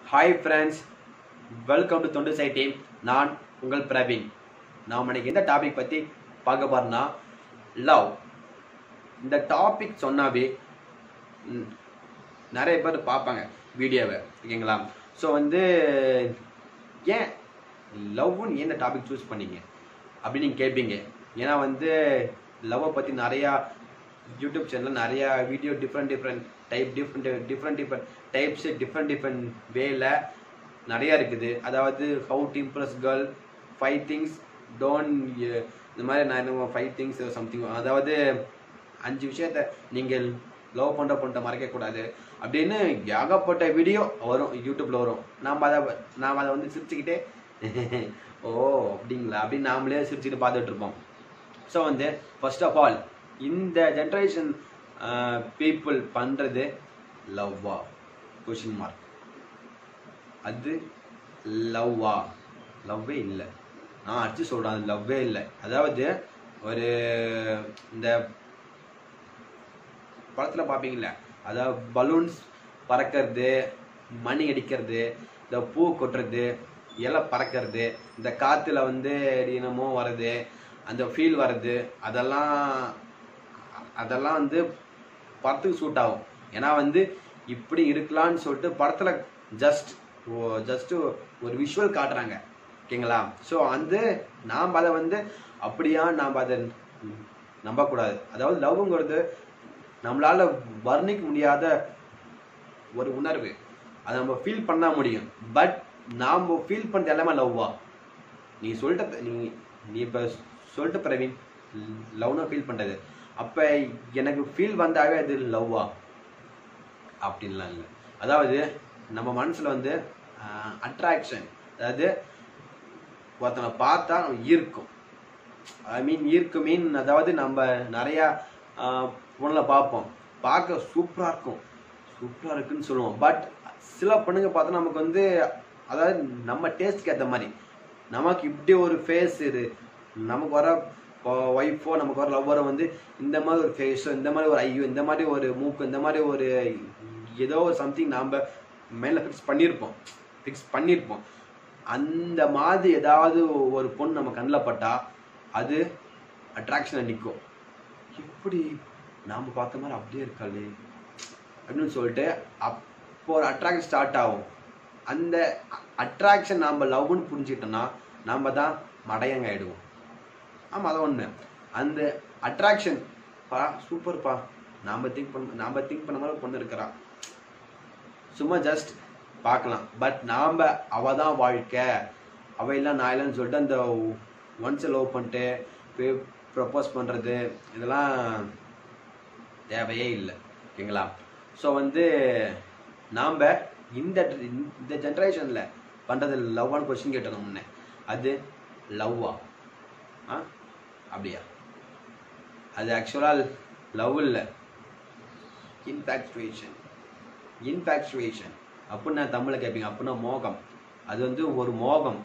hi friends welcome to தொண்டு சை team நான் உங்கள் பிரவீன் நாம் இன்னைக்கு எந்த டாபிக் பற்றி பார்க்க போறோம்னா லவ் இந்த டாபிக் சொன்னாவே ம், நிறைய பேர் பார்ப்பாங்க வீடியோவை ஓகேங்களா ஸோ வந்து ஏன் லவ்னு ஏன் இந்த டாபிக் சூஸ் பண்ணீங்க அப்படின்னு நீங்கள் கேட்பீங்க ஏன்னா வந்து லவ்வை பற்றி நிறையா யூடியூப் சேனலில் நிறையா video different different type different different different types different different வேல நிறையா இருக்குது அதாவது how to impress girl five things don't இந்த மாதிரி நான் ஃபைவ் திங்ஸ் சம்திங் அதாவது அஞ்சு விஷயத்த நீங்கள் லவ் பண்ணுற பண்ணிட்ட மறைக்கக்கூடாது அப்படின்னு ஏகப்பட்ட வீடியோ வரும் யூடியூப்பில் வரும் நாம் அதை நாம் அதை வந்து சிரிச்சுக்கிட்டே ஓ அப்படிங்களா அப்படின்னு நாமளே சிரிச்சுக்கிட்டு பார்த்துட்டு இருப்போம் ஸோ வந்து ஃபர்ஸ்ட் ஆஃப் ஆல் இந்த ஜென்ரேஷன் பீப்புள் பண்ணுறது லவ்வா கொஷின் மார்க் அது லவ்வா லவ்வே இல்லை நான் அடிச்சு சொல்கிறேன் அது லவ்வே இல்லை அதாவது ஒரு இந்த படத்தில் பார்ப்பீங்களா அதாவது பலூன்ஸ் பறக்கிறது மணி அடிக்கிறது இந்த பூ கொட்டுறது இலை பறக்கிறது இந்த காற்றுல வந்து என்னமோ வருது அந்த ஃபீல் வருது அதெல்லாம் அதெல்லாம் வந்து படத்துக்கு சூட் ஆகும் ஏன்னா வந்து இப்படி இருக்கலாம்னு சொல்லிட்டு படத்தில் ஜஸ்ட் ஜஸ்ட் ஒரு விஷுவல் காட்டுறாங்க ஓகேங்களா ஸோ வந்து நாம் அதை வந்து அப்படியா நாம் அதை நம்பக்கூடாது அதாவது லவ்ங்கிறது நம்மளால வர்ணிக்க முடியாத ஒரு உணர்வு அதை நம்ம ஃபீல் பண்ண முடியும் பட் நாம் ஃபீல் பண்ணுறது எல்லாமே லவ்வா நீ சொல்லிட்ட நீ நீ இப்போ சொல்லிட்டு பிரவீன் லவ்னா ஃபீல் பண்ணுறது அப்போ எனக்கு ஃபீல் வந்தாவே அது லவ்வா அப்படின்லாம் இல்லை அதாவது நம்ம மனசில் வந்து அட்ராக்ஷன் அதாவது ஒருத்தனை பார்த்தா ஈர்க்கும் ஐ மீன் ஈர்க்கும் மீன் அதாவது நம்ம நிறையா பொண்ணை பார்ப்போம் பார்க்க சூப்பராக இருக்கும் சூப்பராக இருக்குன்னு சொல்லுவோம் பட் சில பொண்ணுங்க பார்த்தா நமக்கு வந்து அதாவது நம்ம டேஸ்ட்க்கு ஏற்ற மாதிரி நமக்கு இப்படி ஒரு ஃபேஸ் இது நமக்கு வர ஒய்ஃபோ நமக்கு வர லவ்வரோ வந்து இந்த மாதிரி ஒரு ஃபேஸோ இந்த மாதிரி ஒரு ஐயோ இந்த மாதிரி ஒரு மூக்கு இந்த மாதிரி ஒரு ஏதோ ஒரு சம்திங் நாம் மேலே ஃபிக்ஸ் பண்ணியிருப்போம் ஃபிக்ஸ் பண்ணியிருப்போம் அந்த மாதிரி ஏதாவது ஒரு பொண்ணு நம்ம கண்ணில் பட்டா அது அட்ராக்ஷனை நிற்கும் எப்படி நாம் பார்த்த மாதிரி அப்படியே இருக்காளே அப்படின்னு சொல்லிட்டு அப்போ ஒரு அட்ராக்ஷன் ஸ்டார்ட் ஆகும் அந்த அட்ராக்ஷன் நாம் லவ்னு புரிஞ்சுக்கிட்டோம்னா நாம் தான் மடையங்க ஆயிடுவோம் ஆமாம் அதான் ஒன்று அந்த அட்ராக்ஷன் பா சூப்பர்ப்பா நாம் திங்க் பண்ண நாம் திங்க் பண்ண மாதிரி ஒரு பொண்ணு இருக்கிறா சும்மா ஜஸ்ட் பார்க்கலாம் பட் நாம் அவ தான் வாழ்க்கை அவ இல்லை நான் இல்லைன்னு சொல்லிட்டு அந்த ஒன்ஸ் லவ் பண்ணிட்டு போய் ப்ரப்போஸ் பண்ணுறது இதெல்லாம் தேவையே இல்லை ஓகேங்களா ஸோ வந்து நாம் இந்த இந்த ஜென்ரேஷனில் பண்ணுறது லவ்வான கொஸ்டின் கேட்டோம் முன்னே அது லவ்வா ஆ அப்படியா அது ஆக்சுவலாக லவ் இல்லை இன்ஃபேக்சுவேஷன் இன்ஃபேக்சுவேஷன் அப்படின்னா தமிழில் கேட்பீங்க அப்படின்னா மோகம் அது வந்து ஒரு மோகம்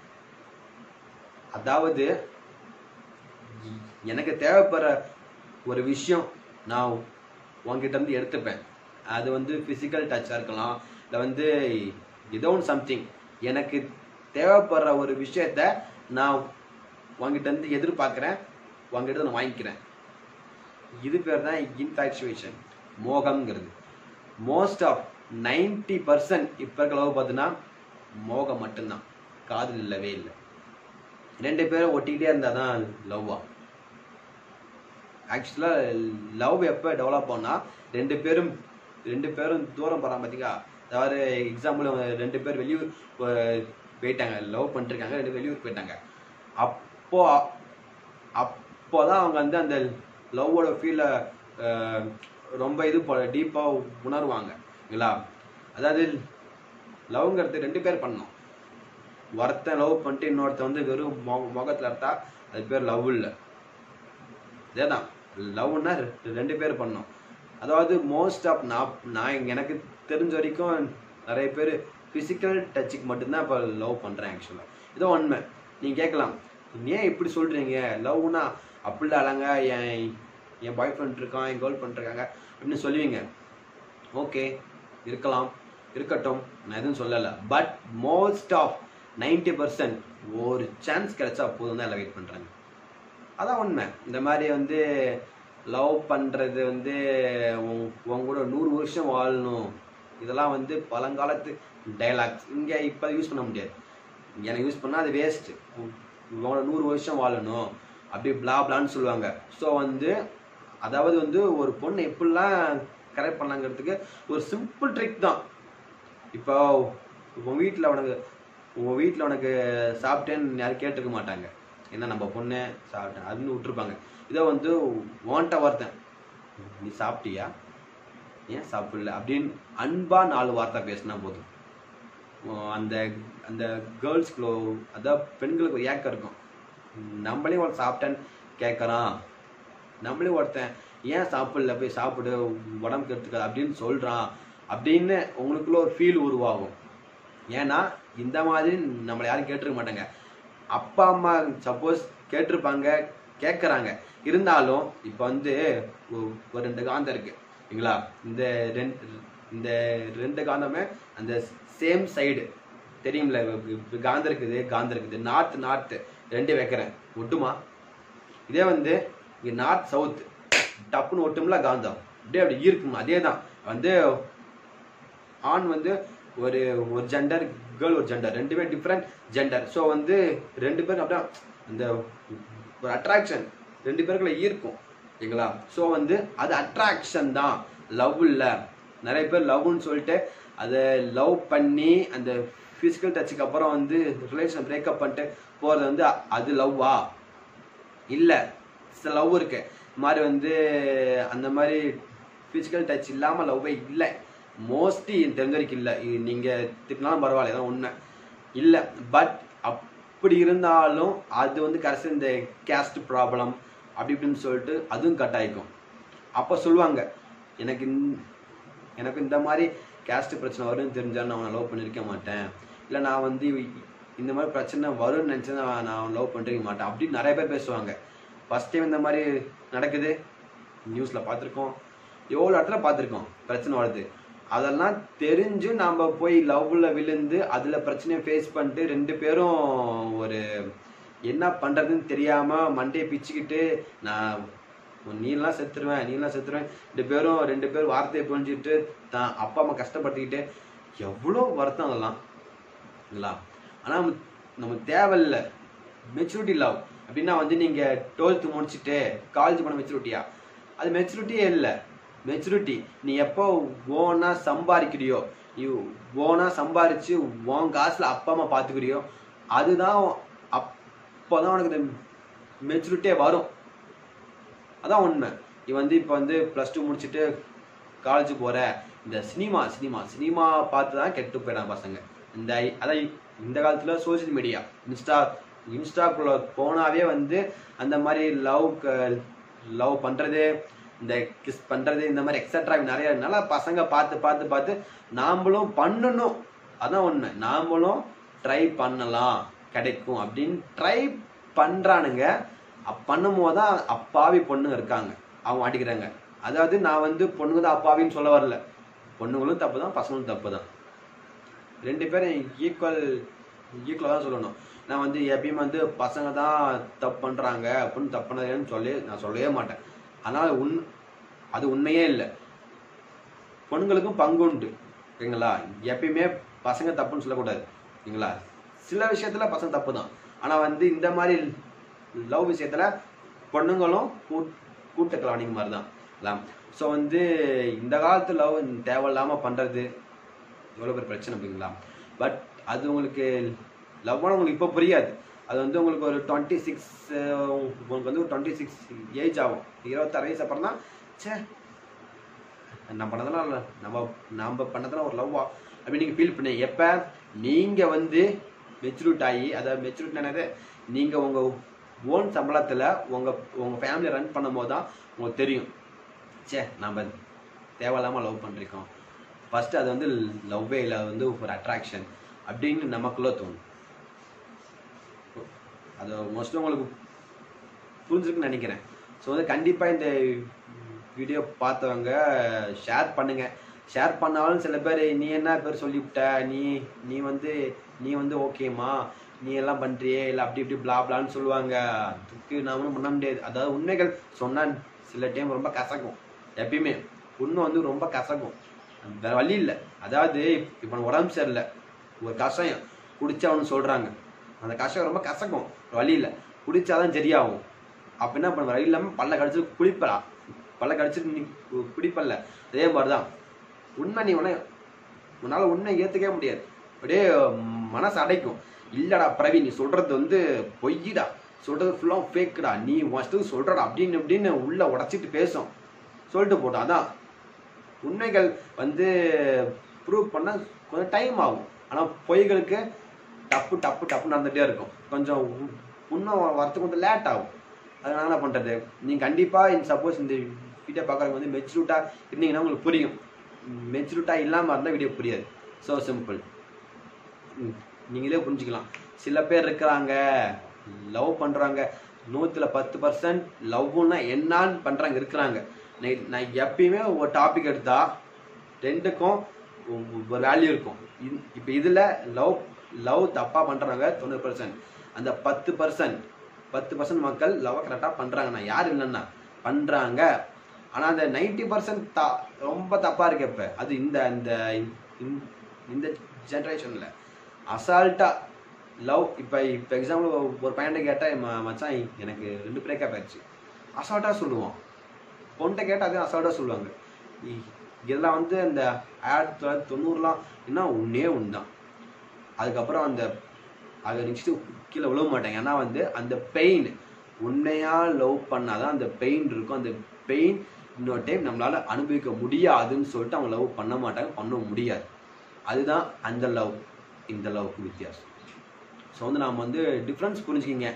அதாவது எனக்கு தேவைப்படுற ஒரு விஷயம் நான் உங்ககிட்ட இருந்து எடுத்துப்பேன் அது வந்து ஃபிசிக்கல் டச்சாக இருக்கலாம் இல்லை வந்து ஏதோ ஒன்று சம்திங் எனக்கு தேவைப்படுற ஒரு விஷயத்த நான் உங்ககிட்ட இருந்து எதிர்பார்க்குறேன் உங்ககிட்ட நான் வாங்கிக்கிறேன் இது பேர் தான் இன்ஃபேக்சுவேஷன் மோகம்ங்கிறது மோஸ்ட் ஆஃப் நைன்டி பர்சன்ட் இப்போ இருக்க லவ் பார்த்தீங்கன்னா மோகம் மட்டும்தான் காதல் இல்லவே இல்லை ரெண்டு பேரும் ஒட்டிக்கிட்டே இருந்தால் தான் லவ்வா ஆக்சுவலாக லவ் எப்போ டெவலப் ஆனால் ரெண்டு பேரும் ரெண்டு பேரும் தூரம் போகிறாங்க பார்த்தீங்களா அதாவது எக்ஸாம்பிள் ரெண்டு பேர் வெளியூர் போயிட்டாங்க லவ் பண்ணிருக்காங்க ரெண்டு வெளியூர் போயிட்டாங்க அப்போ அப்போ தான் அவங்க வந்து அந்த லவ்வோட ஃபீலை ரொம்ப இது டீப்பாக உணர்வாங்க இல்லைங்களா அதாவது லவ்ங்கிறது ரெண்டு பேர் பண்ணணும் ஒருத்தன் லவ் பண்ணிட்டு இன்னொருத்தன் வந்து வெறும் மொ முகத்தில் எடுத்தா அது பேர் லவ் இல்லை இதே தான் லவ்னா ரெண்டு பேர் பண்ணணும் அதாவது மோஸ்ட் ஆஃப் நான் நான் எனக்கு தெரிஞ்ச வரைக்கும் நிறைய பேர் ஃபிசிக்கல் டச்சுக்கு மட்டும்தான் இப்போ லவ் பண்ணுறேன் ஆக்சுவலாக இதோ உண்மை நீங்கள் கேட்கலாம் ஏன் இப்படி சொல்கிறீங்க லவ்னா அப்படிலாம் இல்லைங்க என் என் பாய் ஃப்ரெண்ட் இருக்கான் என் கேர்ள் ஃப்ரெண்ட் இருக்காங்க அப்படின்னு சொல்லுவீங்க ஓகே இருக்கலாம் இருக்கட்டும் நான் எதுவும் சொல்லலை but most of ninety percent ஒரு சான்ஸ் கிடைச்சா போதும் தான் எல்லாம் வெயிட் பண்ணுறாங்க அதான் உண்மை இந்த மாதிரி வந்து லவ் பண்ணுறது வந்து உன் உன் கூட நூறு வருஷம் வாழணும் இதெல்லாம் வந்து பழங்காலத்து டைலாக்ஸ் இங்கே இப்போ யூஸ் பண்ண முடியாது எனக்கு யூஸ் பண்ணால் அது வேஸ்ட்டு உங்களோட நூறு வருஷம் வாழணும் அப்படி பிளா பிளான்னு சொல்லுவாங்க ஸோ வந்து அதாவது வந்து ஒரு பொண்ணு எப்படிலாம் கரெக்ட் பண்ணலாங்கிறதுக்கு ஒரு சிம்பிள் ட்ரிக் தான் இப்போ உன் வீட்டில் உனக்கு உங்கள் வீட்டில் உனக்கு சாப்பிட்டேன்னு யாரும் கேட்டுக்க மாட்டாங்க என்ன நம்ம பொண்ணு சாப்பிட்டேன் அப்படின்னு விட்டுருப்பாங்க இதை வந்து ஓன்ட்ட ஒருத்தன் நீ சாப்பிட்டியா ஏன் சாப்பிடல அப்படின்னு அன்பா நாலு வார்த்தை பேசினா போதும் உம் அந்த அந்த கேர்ள்ஸ்குள்ளோ அதான் பெண்களுக்கு ஒரு ஏக்கம் இருக்கும் நம்மளே ஒரு சாப்பிட்டேன்னு கேட்குறான் நம்மளே ஒருத்தன் ஏன் சாப்பிடல போய் சாப்பிடு உடம்பு கெடுத்துக்காது அப்படின்னு சொல்கிறான் அப்படின்னு உங்களுக்குள்ள ஒரு ஃபீல் உருவாகும் ஏன்னா இந்த மாதிரி நம்மளை யாரும் கேட்டிருக்க மாட்டாங்க அப்பா அம்மா சப்போஸ் கேட்டிருப்பாங்க கேட்குறாங்க இருந்தாலும் இப்போ வந்து ஒ- ஒரு ரெண்டு காந்தம் இருக்கு சரிங்களா இந்த ரெண்டு இந்த ரெண்டு காந்தமே அந்த சேம் சைடு தெரியும்ல இப்ப- இப்ப காந்தம் இருக்குது காந்தம் இருக்குது நார்த் நார்த் ரெண்டு வைக்கிறேன் ஒட்டுமா இதே வந்து இங்கே நார்த் சவுத் டப்புன்னு ஒட்டும்ல காந்தம் அப்படியே அப்படி இருக்கும் அதே தான் வந்து ஆண் வந்து ஒரு ஒரு ஜெண்டர் கேர்ள் ஒரு ஜெண்டர் ரெண்டுமே டிஃப்ரெண்ட் ஜெண்டர் ஸோ வந்து ரெண்டு பேரும் அப்படியே அந்த ஒரு அட்ராக்ஷன் ரெண்டு பேருக்குள்ள ஈர்க்கும் சரிங்களா ஸோ வந்து அது அட்ராக்ஷன் தான் லவ் இல்லை நிறைய பேர் லவ்னு சொல்லிட்டு அதை லவ் பண்ணி அந்த ஃபிசிக்கல் டச்சுக்கு அப்புறம் வந்து ரிலேஷன் பிரேக்கப் பண்ணிட்டு போகிறது வந்து அது லவ்வா இல்லை சில லவ் இருக்கு இந்த மாதிரி வந்து அந்த மாதிரி ஃபிசிக்கல் டச் இல்லாமல் லவ்வே இல்லை மோஸ்ட்லி தெரிஞ்ச வரைக்கும் இல்லை இது நீங்கள் திட்டினாலும் பரவாயில்ல இதான் உண்மை இல்லை பட் அப்படி இருந்தாலும் அது வந்து கடைசி இந்த கேஸ்ட் ப்ராப்ளம் அப்படி இப்படின்னு சொல்லிட்டு அதுவும் கட் ஆயிக்கும் அப்போ சொல்லுவாங்க எனக்கு இந்த- எனக்கு இந்த மாதிரி கேஸ்ட் பிரச்சனை வரும்னு தெரிஞ்சா நான் அவனை லவ் பண்ணியிருக்க மாட்டேன் இல்லை நான் வந்து இந்த மாதிரி பிரச்சனை வரும்னு நினச்சா நான் நான் லவ் பண்ணிருக்க மாட்டேன் அப்படின்னு நிறைய பேர் பேசுவாங்க ஃபர்ஸ்ட் டைம் இந்த மாதிரி நடக்குது நியூஸில் பார்த்துருக்கோம் எவ்வளோ இடத்துல பார்த்துருக்கோம் பிரச்சனை வருது அதெல்லாம் தெரிஞ்சு நாம் போய் லவ்ல விழுந்து அதில் பிரச்சனையை ஃபேஸ் பண்ணிட்டு ரெண்டு பேரும் ஒரு என்ன பண்ணுறதுன்னு தெரியாமல் மண்டையை பிச்சுக்கிட்டு நான் நீலாம் செத்துருவேன் நீலாம் செத்துருவேன் ரெண்டு பேரும் ரெண்டு பேரும் வார்த்தையை புரிஞ்சுட்டு தான் அப்பா அம்மா கஷ்டப்படுத்திக்கிட்டு எவ்வளோ வருத்தம் அதெல்லாம் இல்லைங்களா ஆனால் நம்ம நம்ம தேவையில்ல மெச்சூரிட்டி லவ் அப்படின்னா வந்து நீங்கள் டுவெல்த்து முடிச்சுட்டு காலேஜ் போன மெச்சூரிட்டியா அது மெச்சூரிட்டியே இல்லை மெச்சூரிட்டி நீ எப்போ ஓனா சம்பாதிக்கிறியோ நீ ஓனா சம்பாரிச்சு உன் காசில் அப்பா அம்மா பார்த்துக்கிறியோ அதுதான் அப்போ தான் உனக்கு இந்த மெச்சூரிட்டியே வரும் அதான் உண்மை நீ வந்து இப்போ வந்து ப்ளஸ் டூ முடிச்சுட்டு காலேஜ் போகிற இந்த சினிமா சினிமா சினிமா பார்த்து தான் கெட்டு போயிடாங்க பசங்க இந்த ஐ- அதான் இ- இந்த காலத்தில் சோஷியல் மீடியா இன்ஸ்டா இன்ஸ்டாக்குள்ள போனாவே வந்து அந்த மாதிரி லவ் லவ் பண்ணுறது இந்த கிஸ் பண்ணுறது இந்த மாதிரி எக்ஸட்ரா நிறைய நல்லா பசங்க பார்த்து பார்த்து பார்த்து நாமளும் பண்ணணும் அதான் உண்மை நாமளும் ட்ரை பண்ணலாம் கிடைக்கும் அப்படின்னு ட்ரை பண்ணுறானுங்க அப் பண்ணும்போது தான் அப்பாவி பொண்ணுங்க இருக்காங்க அவங்க மாட்டிக்கிறாங்க அதாவது நான் வந்து பொண்ணுங்க தான் அப்பாவின்னு சொல்ல வரல பொண்ணுங்களும் தப்பு தான் பசங்களும் தப்பு தான் ரெண்டு பேரும் ஈக்குவல் ஈக்குவலாக தான் சொல்லணும் நான் வந்து எப்பயும் வந்து பசங்க தான் தப்பு பண்ணுறாங்க அப்படின்னு தப்பு பண்ணதுன்னு சொல்லி நான் சொல்லவே மாட்டேன் ஆனால் உண் அது உண்மையே இல்லை பொண்ணுங்களுக்கும் பங்கு உண்டு ஓகேங்களா எப்பயுமே பசங்க தப்புன்னு சொல்லக்கூடாது ஓகேங்களா சில விஷயத்துல பசங்க தப்பு தான் ஆனால் வந்து இந்த மாதிரி லவ் விஷயத்துல பொண்ணுங்களும் கூட் கூட்ட கலாணிங்க மாதிரி தான் ஸோ வந்து இந்த காலத்து லவ் தேவையில்லாமல் பண்ணுறது எவ்வளோ பெரிய பிரச்சனை அப்படிங்களா பட் அது உங்களுக்கு லவ்வான உங்களுக்கு இப்போ புரியாது அது வந்து உங்களுக்கு ஒரு டுவெண்ட்டி சிக்ஸ் உங்களுக்கு வந்து ஒரு டுவெண்ட்டி சிக்ஸ் ஏஜ் ஆகும் இருபத்தாறு வயசு அப்புறம் தான் ச்சே நம்ம பண்ணதெல்லாம் இல்ல, நம்ம நம்ம பண்ணதெல்லாம் ஒரு லவ்வா அப்படி நீங்கள் ஃபீல் பண்ணி எப்போ நீங்கள் வந்து மெச்சூரிட் ஆகி அதாவது மெச்சூரிட் என்னது நீங்கள் உங்கள் ஓன் சம்பளத்தில் உங்கள் உங்கள் ஃபேமிலியை ரன் பண்ணும்போது தான் உங்களுக்கு தெரியும் ச்சே நம்ம தேவையில்லாமல் லவ் பண்ணிருக்கோம் ஃபர்ஸ்ட் அது வந்து லவ்வே இல்லை அது வந்து ஒரு அட்ராக்ஷன் அப்படின்னு நமக்குள்ள தோணும் அது மோஸ்ட்லி உங்களுக்கு புரிஞ்சிருக்குன்னு நினைக்கிறேன் ஸோ வந்து கண்டிப்பாக இந்த வீடியோ பார்த்தவங்க ஷேர் பண்ணுங்க ஷேர் பண்ணாலும் சில பேர் நீ என்ன பேர் சொல்லிவிட்ட நீ நீ வந்து நீ வந்து ஓகேம்மா நீ எல்லாம் பண்றியே இல்லை அப்படி இப்படி பிளா பிளான்னு சொல்லுவாங்க அதுக்கு நான் ஒன்றும் பண்ண முடியாது அதாவது உண்மைகள் சொன்னால் சில டைம் ரொம்ப கசக்கும் எப்பயுமே உண்மை வந்து ரொம்ப கசக்கும் வேற வழி இல்லை அதாவது இப்போ உடம்பு சரியில்லை ஒரு கஷாயம் குடிச்சா அவனு சொல்கிறாங்க அந்த கஷாயம் ரொம்ப கசக்கும் வழி இல்லை குடிச்சாதான் சரியாகும் அப்போ என்ன பண்ணுவ வழி இல்லாமல் பல்ல கடிச்சு குளிப்பலாம் பல்ல கடிச்சிட்டு நீ கு- குடிப்பல்ல அதே மாதிரி தான் உண்மை நீ உன்னை உன்னால் உண்மை ஏற்றுக்கவே முடியாது அப்படியே மனசு அடைக்கும் இல்லடா பிரவி நீ சொல்றது வந்து பொய்யிடா சொல்றது ஃபுல்லாக ஃபேக்குடா நீ ஃபஸ்ட்டு சொல்றடா அப்படின்னு அப்படின்னு உள்ள உடச்சிட்டு பேசும் சொல்லிட்டு போட்டோம் அதான் உண்மைகள் வந்து ப்ரூவ் பண்ண கொஞ்சம் டைம் ஆகும் ஆனால் பொய்களுக்கு டப்பு டப்பு டப்பு நடந்துகிட்டே இருக்கும் கொஞ்சம் உ- உண்மை வரத்துக்கு கொஞ்சம் லேட் ஆகும் அதனால என்ன பண்ணுறது நீங்கள் கண்டிப்பாக இந்த சப்போஸ் இந்த வீடியோ பார்க்குறவங்க வந்து மெச்சூர்டாக இருந்தீங்கன்னா உங்களுக்கு புரியும் மெச்சூரிட்டாக இல்லாமல் இருந்தால் வீடியோ புரியாது ஸோ சிம்பிள் நீங்களே புரிஞ்சுக்கலாம் சில பேர் இருக்கிறாங்க லவ் பண்ணுறாங்க நூற்றில் பத்து பர்சன்ட் லவ்னா என்னான்னு பண்ணுறாங்க இருக்கிறாங்க நான் நான் எப்பயுமே ஒரு டாபிக் எடுத்தா ரெண்டுக்கும் ஒ- ஒரு வேல்யூ இருக்கும் இப்போ இதில் லவ் லவ் தப்பாக பண்ணுறாங்க தொண்ணூறு பர்சன்ட் அந்த பத்து பர்சன்ட் பத்து பர்சன்ட் மக்கள் லவ் கரெக்டாக பண்ணுறாங்க நான் யார் இல்லைன்னா பண்ணுறாங்க ஆனால் அந்த நைன்டி பர்சன்ட் த ரொம்ப தப்பாக இருக்கு இப்போ அது இந்த இந்த இந்த- இந்த ஜென்ரேஷனில் அசால்ட்டாக லவ் இப்போ இப்போ எக்ஸாம்பிள் ஒரு பையன்ட்ட கேட்டால் மச்சான் எனக்கு ரெண்டு பிரேக்கப் ஆயிடுச்சு அசால்ட்டாக சொல்லுவான் பொண்ணை கேட்டால் அதே அசால்ட்டாக சொல்லுவாங்க இ- இதெல்லாம் வந்து அந்த ஆயிரத்தி தொள்ளாயிரத்தி தொண்ணூறுலாம் என்ன ஒன்றே ஒன்று தான் அதுக்கப்புறம் அந்த அதை நெக்ஸ்ட்டு கீழே விழுவ மாட்டாங்க ஏன்னா வந்து அந்த பெயின் உண்மையாக லவ் பண்ணாதான் அந்த பெயின் இருக்கும் அந்த பெயின் இன்னொரு டைம் நம்மளால அனுபவிக்க முடியாதுன்னு சொல்லிட்டு அவங்க லவ் பண்ண மாட்டாங்க பண்ண முடியாது அதுதான் அந்த லவ் இந்த லவ்க்கு வித்தியாசம் ஸோ வந்து நாம் வந்து டிஃப்ரென்ஸ் புரிஞ்சுக்கிங்க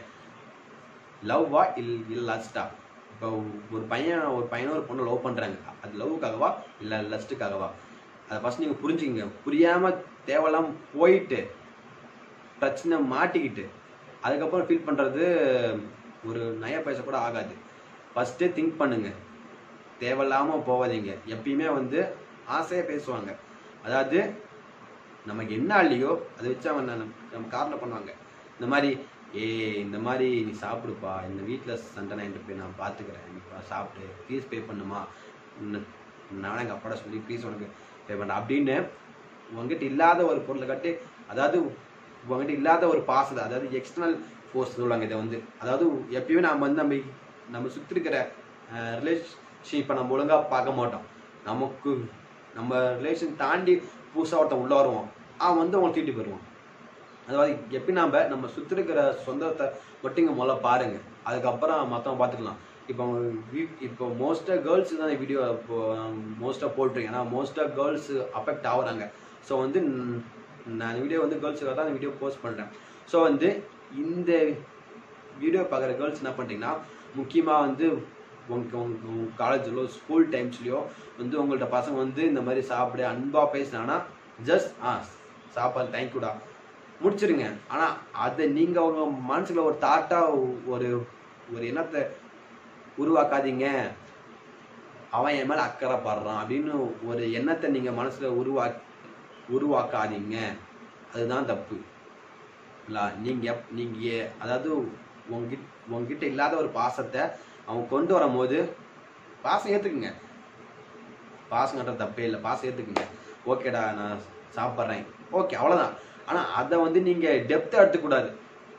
லவ்வா இல் இல்லை லஸ்டா இப்போ ஒரு பையன் ஒரு பையனும் ஒரு பொண்ணு லவ் பண்ணுறாங்க அது லவ்வுக்காகவா இல்லை லஸ்ட்டுக்காகவா அதை ஃபஸ்ட் நீங்கள் புரிஞ்சுக்கிங்க புரியாமல் தேவையில்லாம போயிட்டு பிரச்சனை மாட்டிக்கிட்டு அதுக்கப்புறம் ஃபீல் பண்ணுறது ஒரு நய பைசா கூட ஆகாது ஃபஸ்ட்டே திங்க் பண்ணுங்க தேவையில்லாமல் போகாதீங்க எப்பயுமே வந்து ஆசையாக பேசுவாங்க அதாவது நமக்கு என்ன இல்லையோ அதை வச்சு அவங்க நம்ம நம்ம காரில் பண்ணுவாங்க இந்த மாதிரி ஏ இந்த மாதிரி நீ சாப்பிடுப்பா இந்த வீட்டில் சண்டை நான் போய் நான் பார்த்துக்கிறேன் நீ பா- சாப்பிட்டு ஃபீஸ் பே பண்ணுமா உன்னை- நான் எங்கள் அப்பாட சொல்லி ஃபீஸ் உனக்கு பே பண்ணுறேன் அப்படின்னு உங்ககிட்ட இல்லாத ஒரு பொருளை கட்டி அதாவது உங்ககிட்ட இல்லாத ஒரு பாசத்தை அதாவது எக்ஸ்டர்னல் ஃபோர்ஸ் சொல்லுவாங்க இதை வந்து அதாவது எப்பயுமே நம்ம வந்து நம்ம நம்ம சுற்றி இருக்கிற ரிலேஷன்ஷிப்பை நம்ம ஒழுங்காக பார்க்க மாட்டோம் நமக்கு நம்ம ரிலேஷன் தாண்டி புதுசாக ஒருத்தன் உள்ள வருவான் அவன் வந்து அவன் தீட்டி போயிடுவான் அதாவது எப்படி நாம நம்ம சுற்றி இருக்கிற சொந்தத்தை மட்டும் இங்கே முதல்ல பாருங்க அதுக்கப்புறம் மற்றவங்க பார்த்துக்கலாம் இப்போ வீ- இப்போ மோஸ்ட்டாக கேர்ள்ஸ் தான் வீடியோ இப்போ மோஸ்ட்டாக போட்டிருக்கேன் ஏன்னா மோஸ்ட்டாக கேர்ள்ஸ் அஃபெக்ட் ஆகுறாங்க ஸோ வந்து ந- நான் வீடியோ வந்து கேர்ள்ஸுக்காக தான் வீடியோ போஸ்ட் பண்ணுறேன் ஸோ வந்து இந்த வீடியோ பார்க்குற கேர்ள்ஸ் என்ன பண்ணுறீங்கன்னா முக்கியமாக வந்து உங்க உங்க உங்க காலேஜ்லோ ஸ்கூல் டைம்ஸ்லையோ வந்து உங்கள்ட்ட பசங்க வந்து இந்த மாதிரி சாப்பிடு அன்பாக பேசினாங்கன்னா ஜஸ்ட் ஆ சாப்பாடு தேங்க்யூடா முடிச்சிருங்க ஆனால் அதை நீங்கள் உங்க மனசுல ஒரு தாட்டாக ஒரு ஒரு எண்ணத்தை உருவாக்காதீங்க அவன் என் மேலே அக்கறை படுறான் அப்படின்னு ஒரு எண்ணத்தை நீங்கள் மனசில் உருவா உருவாக்காதீங்க அதுதான் தப்பு இல்லை நீங்கள் எப் நீங்கள் அதாவது உங்ககிட்ட உங்ககிட்ட இல்லாத ஒரு பாசத்தை அவன் கொண்டு வரும்போது பாசம் ஏற்றுக்குங்க பாசம் கட்டுற தப்பே இல்லை பாசம் ஏற்றுக்குங்க ஓகேடா நான் சாப்பிட்றேன் ஓகே அவ்வளோதான் ஆனால் அதை வந்து நீங்கள் டெப்த்தாக எடுத்துக்கூடாது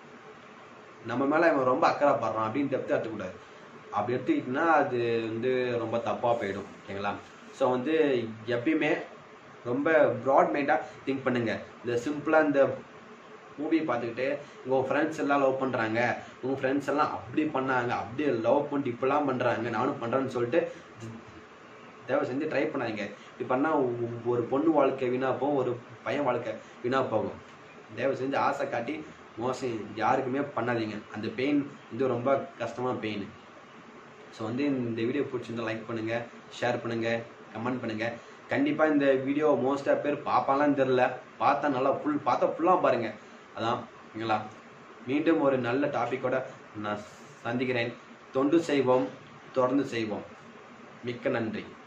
நம்ம மேலே இவன் ரொம்ப அக்கறை படுறான் அப்படின்னு டெப்த்தாக எடுத்துக்கூடாது அப்படி எடுத்துக்கிட்டிங்கன்னா அது வந்து ரொம்ப தப்பாக போயிடும் ஓகேங்களா ஸோ வந்து எப்பயுமே ரொம்ப ப்ராட் மைண்டாக திங்க் பண்ணுங்க இந்த சிம்பிளாக இந்த மூவி பார்த்துக்கிட்டு உங்கள் ஃப்ரெண்ட்ஸ் எல்லாம் லவ் பண்ணுறாங்க உங்கள் ஃப்ரெண்ட்ஸ் எல்லாம் அப்படி பண்ணாங்க அப்படி லவ் பண்ணிட்டு இப்படிலாம் பண்ணுறாங்க நானும் பண்ணுறேன்னு சொல்லிட்டு தயவு செஞ்சு ட்ரை பண்ணாதீங்க இப்படி பண்ணால் ஒரு பொண்ணு வாழ்க்கை வீணாக போகும் ஒரு பையன் வாழ்க்கை வீணாக போகும் தயவு செஞ்சு ஆசை காட்டி மோசம் யாருக்குமே பண்ணாதீங்க அந்த பெயின் வந்து ரொம்ப கஷ்டமான பெயின் ஸோ வந்து இந்த வீடியோ பிடிச்சிருந்தா லைக் பண்ணுங்கள் ஷேர் பண்ணுங்கள் கமெண்ட் பண்ணுங்கள் கண்டிப்பாக இந்த வீடியோ மோஸ்ட்டாக பேர் பார்ப்பாங்களான்னு தெரில பார்த்தா நல்லா ஃபுல் பார்த்தா ஃபுல்லாக பாருங்கள் அதான் ஓகேங்களா மீண்டும் ஒரு நல்ல டாப்பிக்கோட நான் சந்திக்கிறேன் தொண்டு செய்வோம் தொடர்ந்து செய்வோம் மிக்க நன்றி